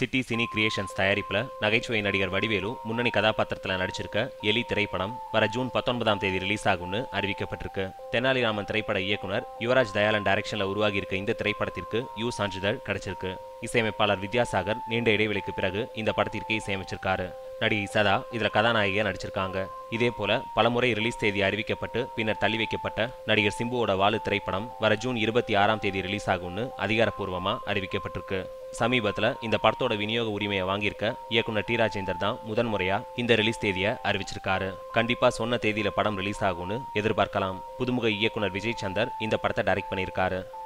city cine creations தயாரிப்பில் நகைச்சுவை நடிகர் வடிவேலு முன்னணி கதாபாத்திரத்தில் நடிச்சிருக்க எலி திரைப்படம் வர ஜூன் பத்தொன்பதாம் தேதி ரிலீஸ் ஆகும்னு அறிவிக்கப்பட்டிருக்கு தெனாலிராமன் திரைப்பட இயக்குனர் யுவராஜ் தயாளன் டைரக்ஷனில் உருவாகி இருக்க இந்த திரைப்படத்திற்கு யூ சான்றிதழ் கிடைச்சிருக்கு இசையமைப்பாளர் வித்யாசாகர் நீண்ட இடைவெளிக்கு பிறகு இந்த படத்திற்கு இசையமைச்சிருக்காரு நடிகை சதா இதுல கதாநாயகியா நடிச்சிருக்காங்க இதே போல பலமுறை ரிலீஸ் தேதி அறிவிக்கப்பட்டு பின்னர் தள்ளி வைக்கப்பட்ட நடிகர் சிம்புவோட வாலு திரைப்படம் வர ஜூன் இருபத்தி ஆறாம் தேதி ரிலீஸ் ஆகும்னு அதிகாரப்பூர்வமா அறிவிக்கப்பட்டிருக்கு சமீபத்துல இந்த படத்தோட விநியோக உரிமையை வாங்கியிருக்க இயக்குனர் டி ராஜேந்தர் தான் முதன்முறையா இந்த ரிலீஸ் தேதியை அறிவிச்சிருக்காரு கண்டிப்பா சொன்ன தேதியில படம் ரிலீஸ் ஆகும்னு எதிர்பார்க்கலாம் புதுமுக இயக்குனர் விஜய் சந்தர் இந்த படத்தை டைரக்ட் பண்ணியிருக்காரு